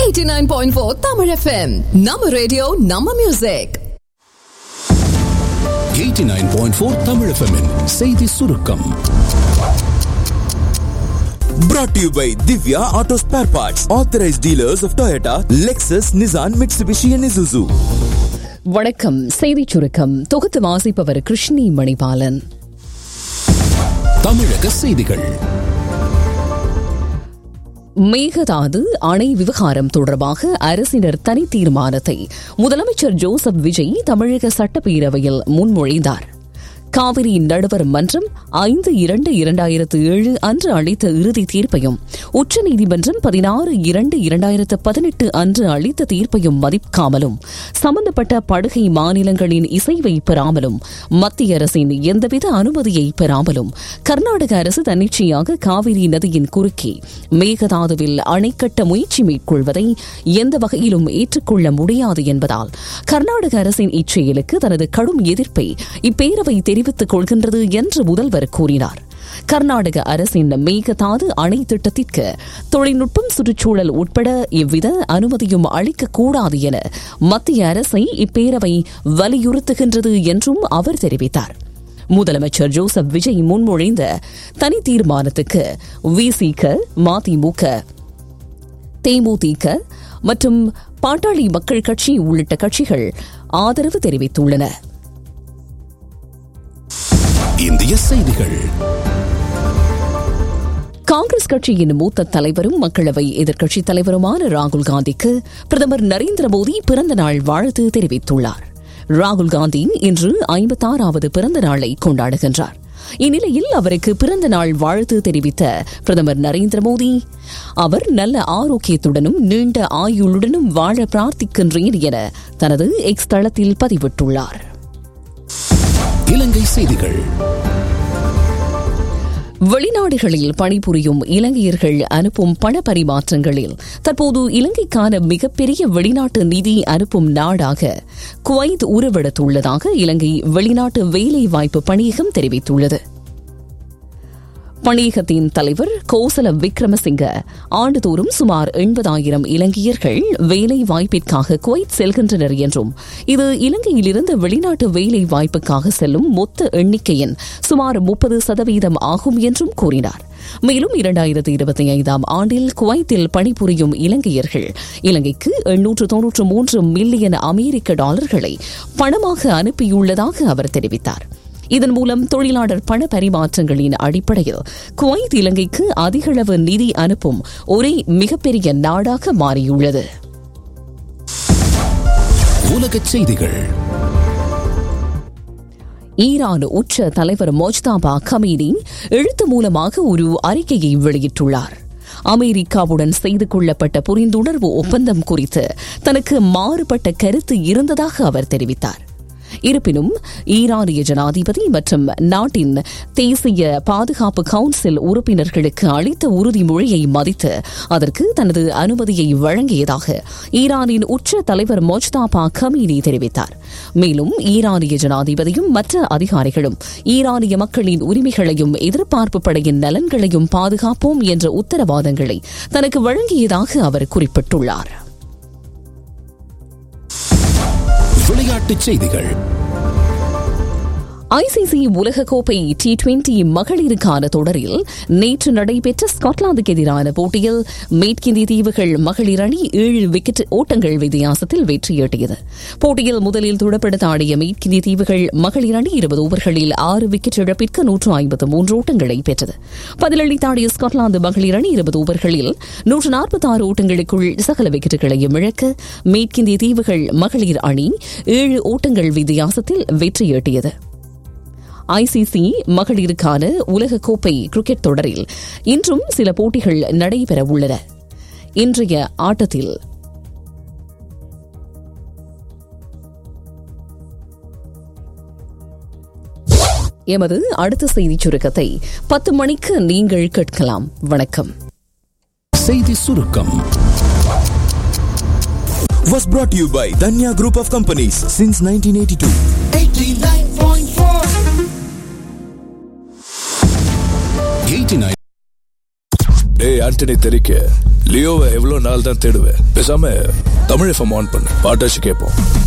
89.4 Tamil FM நம்ம radio நம்ம music 89.4 Tamil FM -இன் செய்தி சுருக்கம் Brought to you by Divya Auto Spare Parts, authorized dealers of Toyota, Lexus, Nissan, Mitsubishi, and Isuzu. வணக்கம் செய்திச் சுருக்கம் தொகுத்து வாசிப்பவர் கிருஷ்ணி மணிபாலன் தமிழக செய்திகள் மேகதாது அணை விவகாரம் தொடர்பாக அரசினர் தனி தீர்மானத்தை முதலமைச்சர் ஜோசப் விஜய் தமிழக சட்டப்பேரவையில் முன்மொழிந்தார் காவிரி நடுவர் மன்றம் ஐந்து இரண்டு இரண்டாயிரத்து ஏழு அன்று அளித்த இறுதி தீர்ப்பையும் உச்சநீதிமன்றம் பதினாறு இரண்டு இரண்டாயிரத்து பதினெட்டு அன்று அளித்த தீர்ப்பையும் மதிக்காமலும் சம்பந்தப்பட்ட படுகை மாநிலங்களின் இசைவை பெறாமலும் மத்திய அரசின் எந்தவித அனுமதியை பெறாமலும் கர்நாடக அரசு தன்னிச்சையாக காவிரி நதியின் குறுக்கே மேகதாதுவில் அணை கட்ட முயற்சி மேற்கொள்வதை எந்த வகையிலும் ஏற்றுக்கொள்ள முடியாது என்பதால் கர்நாடக அரசின் இச்செயலுக்கு தனது கடும் எதிர்ப்பை இப்பேரவை தெரிவித்துக் கொள்கின்றது என்று முதல்வர் கூறினார் கர்நாடக அரசின் மேகதாது அணை திட்டத்திற்கு தொழில்நுட்பம் சுற்றுச்சூழல் உட்பட எவ்வித அனுமதியும் அளிக்கக்கூடாது என மத்திய அரசை இப்பேரவை வலியுறுத்துகின்றது என்றும் அவர் தெரிவித்தார் முதலமைச்சர் ஜோசப் விஜய் முன்மொழிந்த தனி தீர்மானத்துக்கு விசிக மதிமுக தேமுதிக மற்றும் பாட்டாளி மக்கள் கட்சி உள்ளிட்ட கட்சிகள் ஆதரவு தெரிவித்துள்ளன இந்திய செய்திகள் காங்கிரஸ் கட்சியின் மூத்த தலைவரும் மக்களவை எதிர்க்கட்சித் தலைவருமான ராகுல் காந்திக்கு பிரதமர் நரேந்திர மோடி பிறந்த நாள் வாழ்த்து தெரிவித்துள்ளார் ராகுல் காந்தி இன்று ஐம்பத்தாறாவது பிறந்த நாளை கொண்டாடுகின்றார் இந்நிலையில் அவருக்கு பிறந்த நாள் வாழ்த்து தெரிவித்த பிரதமர் நரேந்திர மோடி அவர் நல்ல ஆரோக்கியத்துடனும் நீண்ட ஆயுளுடனும் வாழ பிரார்த்திக்கின்றேன் என தனது எக்ஸ் தளத்தில் பதிவிட்டுள்ளார் இலங்கை செய்திகள் வெளிநாடுகளில் பணிபுரியும் இலங்கையர்கள் அனுப்பும் பண பரிமாற்றங்களில் தற்போது இலங்கைக்கான மிகப்பெரிய வெளிநாட்டு நிதி அனுப்பும் நாடாக குவைத் உருவெடுத்துள்ளதாக இலங்கை வெளிநாட்டு வேலைவாய்ப்பு பணியகம் தெரிவித்துள்ளது பணியகத்தின் தலைவர் கோசல விக்ரமசிங்க ஆண்டுதோறும் சுமார் எண்பதாயிரம் இலங்கையர்கள் வேலை வாய்ப்பிற்காக குவைத் செல்கின்றனர் என்றும் இது இலங்கையிலிருந்து வெளிநாட்டு வேலை வாய்ப்புக்காக செல்லும் மொத்த எண்ணிக்கையின் சுமார் முப்பது சதவீதம் ஆகும் என்றும் கூறினார் மேலும் இரண்டாயிரத்தி இருபத்தி ஐந்தாம் ஆண்டில் குவைத்தில் பணிபுரியும் இலங்கையர்கள் இலங்கைக்கு எண்ணூற்று தொன்னூற்று மூன்று மில்லியன் அமெரிக்க டாலர்களை பணமாக அனுப்பியுள்ளதாக அவர் தெரிவித்தார் இதன் மூலம் தொழிலாளர் பண பரிமாற்றங்களின் அடிப்படையில் குவைத் இலங்கைக்கு அதிகளவு நிதி அனுப்பும் ஒரே மிகப்பெரிய நாடாக மாறியுள்ளது உலகச் செய்திகள் ஈரான் உச்ச தலைவர் மோஜ்தாபா கமீனி எழுத்து மூலமாக ஒரு அறிக்கையை வெளியிட்டுள்ளார் அமெரிக்காவுடன் செய்து கொள்ளப்பட்ட புரிந்துணர்வு ஒப்பந்தம் குறித்து தனக்கு மாறுபட்ட கருத்து இருந்ததாக அவர் தெரிவித்தார் இருப்பினும் ஈரானிய ஜனாதிபதி மற்றும் நாட்டின் தேசிய பாதுகாப்பு கவுன்சில் உறுப்பினர்களுக்கு அளித்த உறுதிமொழியை மதித்து அதற்கு தனது அனுமதியை வழங்கியதாக ஈரானின் உச்ச தலைவர் மோஜ்தாபா கமீனி தெரிவித்தார் மேலும் ஈரானிய ஜனாதிபதியும் மற்ற அதிகாரிகளும் ஈரானிய மக்களின் உரிமைகளையும் எதிர்பார்ப்பு படையின் நலன்களையும் பாதுகாப்போம் என்ற உத்தரவாதங்களை தனக்கு வழங்கியதாக அவர் குறிப்பிட்டுள்ளார் விளையாட்டுச் செய்திகள் ஐசிசி உலகக்கோப்பை டி டுவெண்டி மகளிருக்கான தொடரில் நேற்று நடைபெற்ற ஸ்காட்லாந்துக்கு எதிரான போட்டியில் மேற்கிந்திய தீவுகள் மகளிர் அணி ஏழு விக்கெட் ஓட்டங்கள் வித்தியாசத்தில் வெற்றியீட்டியது போட்டியில் முதலில் துடப்படுத்த ஆடிய மேற்கிந்திய தீவுகள் மகளிர் அணி இருபது ஓவர்களில் ஆறு விக்கெட் இழப்பிற்கு நூற்று ஐம்பத்து மூன்று ஓட்டங்களை பெற்றது பதிலளித்தாடிய ஸ்காட்லாந்து மகளிர் அணி இருபது ஓவர்களில் நூற்று நாற்பத்தி ஆறு ஓட்டங்களுக்குள் சகல விக்கெட்டுகளையும் இழக்க மேற்கிந்திய தீவுகள் மகளிர் அணி ஏழு ஓட்டங்கள் வித்தியாசத்தில் வெற்றியீட்டியது ஐசிசி மகளிருக்கான உலகக்கோப்பை கிரிக்கெட் தொடரில் இன்றும் சில போட்டிகள் நடைபெற உள்ளன இன்றைய ஆட்டத்தில் எமது அடுத்த செய்திச் சுருக்கத்தை பத்து மணிக்கு நீங்கள் கேட்கலாம் வணக்கம் செய்தி சுருக்கம் Was brought to you by Danya Group of Companies since 1982. Eighty nine Hey, Antony தெரிக்க லியோவை எவ்வளவு நாள் தான் தேடுவேன் பேசாம தமிழ் எஃப்எம் ஆன் பண்ணு பாட்டாச்சு கேட்போம்